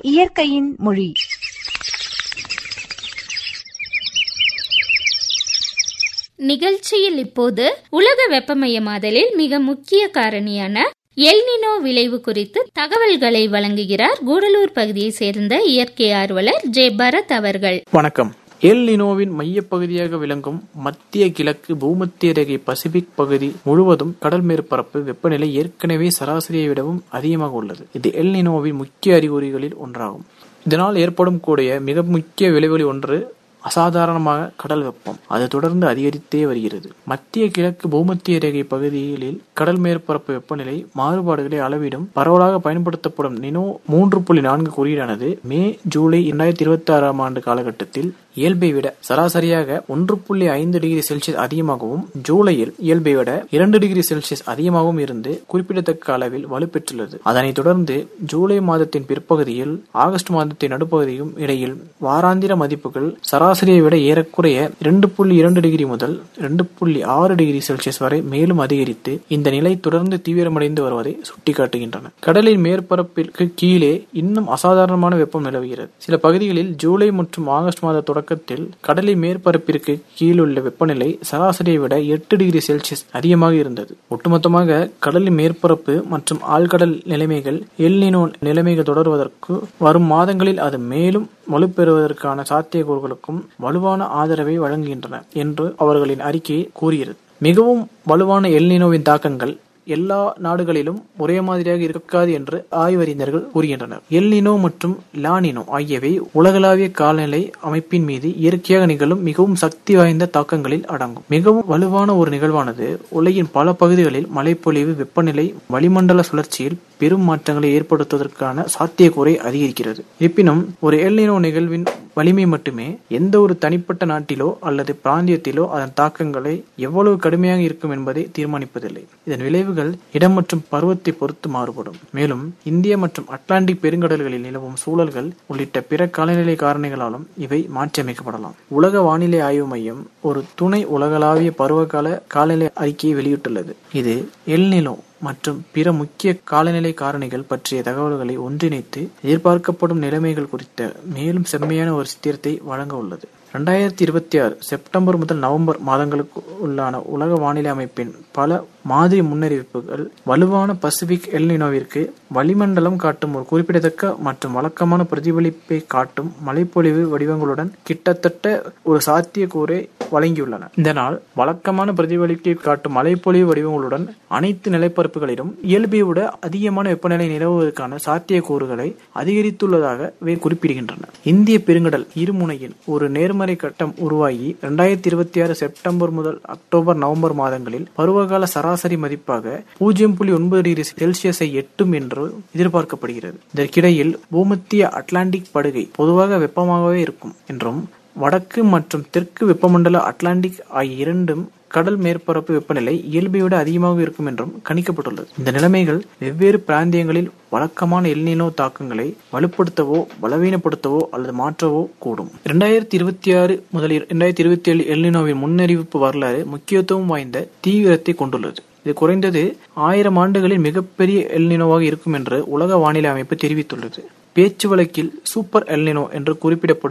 இயற்கையின் மொழி நிகழ்ச்சியில் இப்போது உலக வெப்பமயமாதலில் மிக முக்கிய காரணியான எல்னினோ விளைவு குறித்து தகவல்களை வழங்குகிறார் கூடலூர் பகுதியை சேர்ந்த இயற்கை ஆர்வலர் ஜே பரத் அவர்கள் வணக்கம் எல் நினோவின் மையப்பகுதியாக விளங்கும் மத்திய கிழக்கு பூமத்திய ரேகை பசிபிக் பகுதி முழுவதும் கடல் மேற்பரப்பு வெப்பநிலை ஏற்கனவே சராசரியை விடவும் அதிகமாக உள்ளது இது எல் நினோவின் முக்கிய அறிகுறிகளில் ஒன்றாகும் இதனால் ஏற்படும் கூடிய மிக முக்கிய விளைவுகள் ஒன்று அசாதாரணமாக கடல் வெப்பம் அது தொடர்ந்து அதிகரித்தே வருகிறது மத்திய கிழக்கு பூமத்திய ரேகை பகுதிகளில் கடல் மேற்பரப்பு வெப்பநிலை மாறுபாடுகளை அளவிடும் பரவலாக பயன்படுத்தப்படும் நினோ மூன்று புள்ளி நான்கு குறியீடானது மே ஜூலை இரண்டாயிரத்தி இருபத்தி ஆறாம் ஆண்டு காலகட்டத்தில் இயல்பை விட சராசரியாக ஒன்று புள்ளி ஐந்து டிகிரி செல்சியஸ் அதிகமாகவும் ஜூலையில் இயல்பை விட இரண்டு டிகிரி செல்சியஸ் அதிகமாகவும் இருந்து குறிப்பிடத்தக்க அளவில் வலுப்பெற்றுள்ளது அதனைத் தொடர்ந்து ஜூலை மாதத்தின் பிற்பகுதியில் ஆகஸ்ட் மாதத்தின் நடுப்பகுதியும் இடையில் வாராந்திர மதிப்புகள் சராசரியை விட ஏறக்குறைய இரண்டு புள்ளி இரண்டு டிகிரி முதல் இரண்டு புள்ளி ஆறு டிகிரி செல்சியஸ் வரை மேலும் அதிகரித்து இந்த நிலை தொடர்ந்து தீவிரமடைந்து வருவதை சுட்டிக்காட்டுகின்றன கடலின் மேற்பரப்பிற்கு கீழே இன்னும் அசாதாரணமான வெப்பம் நிலவுகிறது சில பகுதிகளில் ஜூலை மற்றும் ஆகஸ்ட் மாத தொடக்கத்தில் கடலின் மேற்பரப்பிற்கு கீழுள்ள வெப்பநிலை சராசரியை விட எட்டு டிகிரி செல்சியஸ் அதிகமாக இருந்தது ஒட்டுமொத்தமாக கடலின் மேற்பரப்பு மற்றும் ஆழ்கடல் நிலைமைகள் எல்னினோ நிலைமைகள் தொடர்வதற்கு வரும் மாதங்களில் அது மேலும் வலுப்பெறுவதற்கான சாத்தியக்கூறுகளுக்கும் வலுவான ஆதரவை வழங்குகின்றன என்று அவர்களின் அறிக்கை கூறுகிறது மிகவும் வலுவான எல்னினோவின் தாக்கங்கள் எல்லா நாடுகளிலும் ஒரே மாதிரியாக இருக்காது என்று ஆய்வறிஞர்கள் கூறுகின்றனர் எல்னினோ மற்றும் லானினோ ஆகியவை உலகளாவிய காலநிலை அமைப்பின் மீது இயற்கையாக நிகழும் மிகவும் சக்தி வாய்ந்த தாக்கங்களில் அடங்கும் மிகவும் வலுவான ஒரு நிகழ்வானது உலகின் பல பகுதிகளில் மழைப்பொழிவு வெப்பநிலை வளிமண்டல சுழற்சியில் பெரும் மாற்றங்களை ஏற்படுத்துவதற்கான சாத்தியக்கூறை அதிகரிக்கிறது இருப்பினும் ஒரு எல்னினோ நிகழ்வின் வலிமை மட்டுமே எந்த ஒரு தனிப்பட்ட நாட்டிலோ அல்லது பிராந்தியத்திலோ அதன் தாக்கங்களை எவ்வளவு கடுமையாக இருக்கும் என்பதை தீர்மானிப்பதில்லை இதன் விளைவுகள் இடம் மற்றும் பருவத்தை பொறுத்து மாறுபடும் மேலும் இந்திய மற்றும் அட்லாண்டிக் பெருங்கடல்களில் நிலவும் சூழல்கள் உள்ளிட்ட பிற காலநிலை காரணிகளாலும் இவை மாற்றியமைக்கப்படலாம் உலக வானிலை ஆய்வு மையம் ஒரு துணை உலகளாவிய பருவகால காலநிலை அறிக்கையை வெளியிட்டுள்ளது இது எல்நிலோ மற்றும் பிற முக்கிய காலநிலை காரணிகள் பற்றிய தகவல்களை ஒன்றிணைத்து எதிர்பார்க்கப்படும் நிலைமைகள் குறித்த மேலும் செம்மையான ஒரு சித்திரத்தை வழங்க உள்ளது ரெண்டாயிரத்தி இருபத்தி ஆறு செப்டம்பர் முதல் நவம்பர் மாதங்களுக்கு உள்ளான உலக வானிலை அமைப்பின் பல மாதிரி முன்னறிவிப்புகள் வலுவான பசிபிக் எல்னினோவிற்கு வளிமண்டலம் காட்டும் ஒரு குறிப்பிடத்தக்க மற்றும் வழக்கமான பிரதிபலிப்பை காட்டும் மழைப்பொழிவு வடிவங்களுடன் கிட்டத்தட்ட ஒரு சாத்தியக்கூறை வழங்கியுள்ளன இதனால் வழக்கமான பிரதிபலிப்பை காட்டும் மழைப்பொழிவு வடிவங்களுடன் அனைத்து நிலைப்பரப்புகளிலும் இயல்பை விட அதிகமான வெப்பநிலை நிலவுவதற்கான சாத்தியக்கூறுகளை அதிகரித்துள்ளதாக இவை குறிப்பிடுகின்றன இந்திய பெருங்கடல் இருமுனையில் ஒரு நேர்மறை கட்டம் உருவாகி இரண்டாயிரத்தி இருபத்தி ஆறு செப்டம்பர் முதல் அக்டோபர் நவம்பர் மாதங்களில் பருவகால சராசரி மதிப்பாக பூஜ்ஜியம் புள்ளி ஒன்பது டிகிரி செல்சியஸை எட்டும் என்று எதிர்பார்க்கப்படுகிறது இதற்கிடையில் பூமத்திய அட்லாண்டிக் படுகை பொதுவாக வெப்பமாகவே இருக்கும் என்றும் வடக்கு மற்றும் தெற்கு வெப்பமண்டல அட்லாண்டிக் ஆகிய இரண்டும் கடல் மேற்பரப்பு வெப்பநிலை இயல்பை விட அதிகமாக இருக்கும் என்றும் கணிக்கப்பட்டுள்ளது இந்த நிலைமைகள் வெவ்வேறு பிராந்தியங்களில் வழக்கமான எல்னினோ தாக்கங்களை வலுப்படுத்தவோ பலவீனப்படுத்தவோ அல்லது மாற்றவோ கூடும் இரண்டாயிரத்தி இருபத்தி ஆறு முதல் இரண்டாயிரத்தி இருபத்தி ஏழு எல்னினோவின் முன்னறிவிப்பு வரலாறு முக்கியத்துவம் வாய்ந்த தீவிரத்தை கொண்டுள்ளது இது குறைந்தது ஆயிரம் ஆண்டுகளில் மிகப்பெரிய எல்னினோவாக இருக்கும் என்று உலக வானிலை அமைப்பு தெரிவித்துள்ளது பேச்சு வழக்கில் சூப்பர் எல்னினோ என்று குறிப்பிடப்படும்